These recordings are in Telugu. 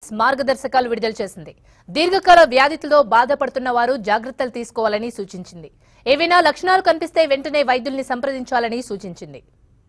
మార్గదర్శకాలు విడుదల చేసింది దీర్ఘకాల వ్యాధితో బాధపడుతున్న వారు జాగ్రత్తలు తీసుకోవాలని సూచించింది ఏవైనా లక్షణాలు కనిపిస్తే వెంటనే వైద్యుల్ని సంప్రదించాలని సూచించింది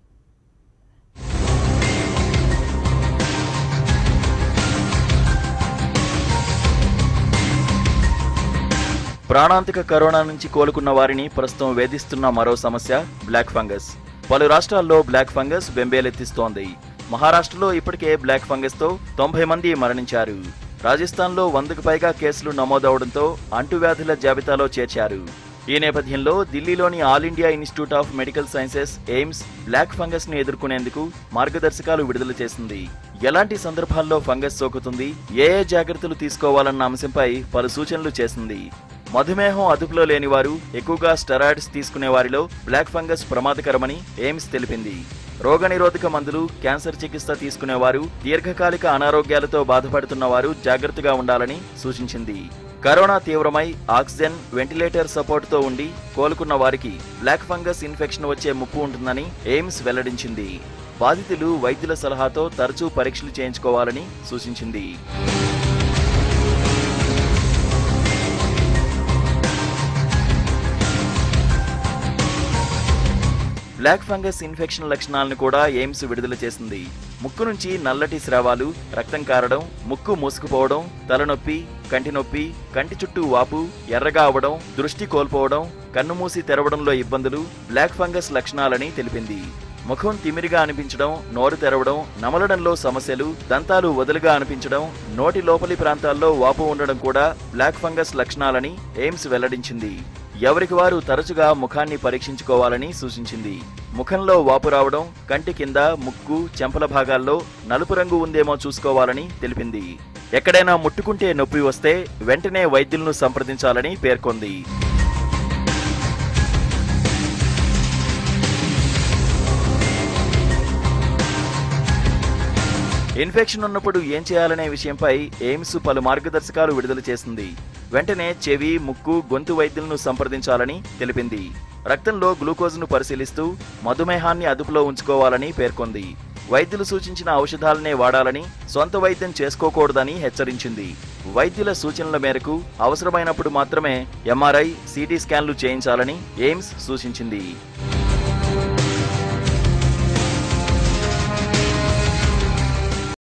ప్రాణాంతిక కరోనా నుంచి కోలుకున్న వారిని ప్రస్తుతం వేధిస్తున్న మరో సమస్య బ్లాక్ ఫంగస్ పలు రాష్ట్రాల్లో బ్లాక్ ఫంగస్ బెంబేలెత్తిస్తోంది మహారాష్ట్రలో ఇప్పటికే బ్లాక్ ఫంగస్ తో తొంభై మంది మరణించారు రాజస్థాన్లో వందకు పైగా కేసులు నమోదవడంతో అంటువ్యాధుల జాబితాలో చేర్చారు ఈ నేపథ్యంలో ఢిల్లీలోని All India Institute of Medical Sciences AIIMS black fungus ను ఎదుర్కొనేందుకు మార్గదర్శకాలు విడుదల చేసింది ఎలాంటి సందర్భాల్లో ఫంగస్ సోకుతుంది ఏ ఏ జాగ్రత్తలు తీసుకోవాలన్న అంశంపై పలు సూచనలు చేసింది మధుమేహం అదుపులో లేని వారు ఎక్కువగా స్టెరాయిడ్స్ తీసుకునే వారిలో బ్లాక్ ఫంగస్ ప్రమాదకరమని ఎయిమ్స్ తెలిపింది రోగనిరోధక మందులు క్యాన్సర్ చికిత్స తీసుకునేవారు దీర్ఘకాలిక అనారోగ్యాలతో బాధపడుతున్న వారు జాగ్రత్తగా ఉండాలని సూచించింది కరోనా తీవ్రమై ఆక్సిజన్ వెంటిలేటర్ సపోర్టుతో ఉండి కోలుకున్న వారికి బ్లాక్ ఫంగస్ ఇన్ఫెక్షన్ వచ్చే ముప్పు ఉంటుందని ఎయిమ్స్ వెల్లడించింది బాధితులు వైద్యుల సలహాతో తరచూ పరీక్షలు చేయించుకోవాలని సూచించింది బ్లాక్ ఫంగస్ ఇన్ఫెక్షన్ లక్షణాలను కూడా ఎయిమ్స్ విడుదల చేసింది ముక్కు నుంచి నల్లటి స్రావాలు రక్తం కారడం ముక్కు మూసుకుపోవడం తలనొప్పి కంటి నొప్పి కంటి చుట్టూ వాపు ఎర్రగా అవడం దృష్టి కోల్పోవడం కన్ను మూసి తెరవడంలో ఇబ్బందులు బ్లాక్ ఫంగస్ లక్షణాలని తెలిపింది ముఖం తిమిరిగా అనిపించడం నోరు తెరవడం నమలడంలో సమస్యలు దంతాలు వదులుగా అనిపించడం నోటి లోపలి ప్రాంతాల్లో వాపు ఉండడం కూడా బ్లాక్ ఫంగస్ లక్షణాలని ఎయిమ్స్ వెల్లడించింది ఎవరికి వారు తరచుగా ముఖాన్ని పరీక్షించుకోవాలని సూచించింది ముఖంలో వాపు రావడం కంటి కింద ముక్కు చెంపల భాగాల్లో నలుపు రంగు ఉందేమో చూసుకోవాలని తెలిపింది ఎక్కడైనా ముట్టుకుంటే నొప్పి వస్తే వెంటనే వైద్యులను సంప్రదించాలని పేర్కొంది ఇన్ఫెక్షన్ ఉన్నప్పుడు ఏం చేయాలనే విషయంపై ఎయిమ్స్ పలు మార్గదర్శకాలు విడుదల చేసింది వెంటనే చెవి ముక్కు గొంతు వైద్యులను సంప్రదించాలని తెలిపింది రక్తంలో గ్లూకోజ్ను పరిశీలిస్తూ మధుమేహాన్ని అదుపులో ఉంచుకోవాలని పేర్కొంది వైద్యులు సూచించిన ఔషధాలనే వాడాలని సొంత వైద్యం చేసుకోకూడదని హెచ్చరించింది వైద్యుల సూచనల మేరకు అవసరమైనప్పుడు మాత్రమే ఎంఆర్ఐ సిటీ స్కాన్లు చేయించాలని ఎయిమ్స్ సూచించింది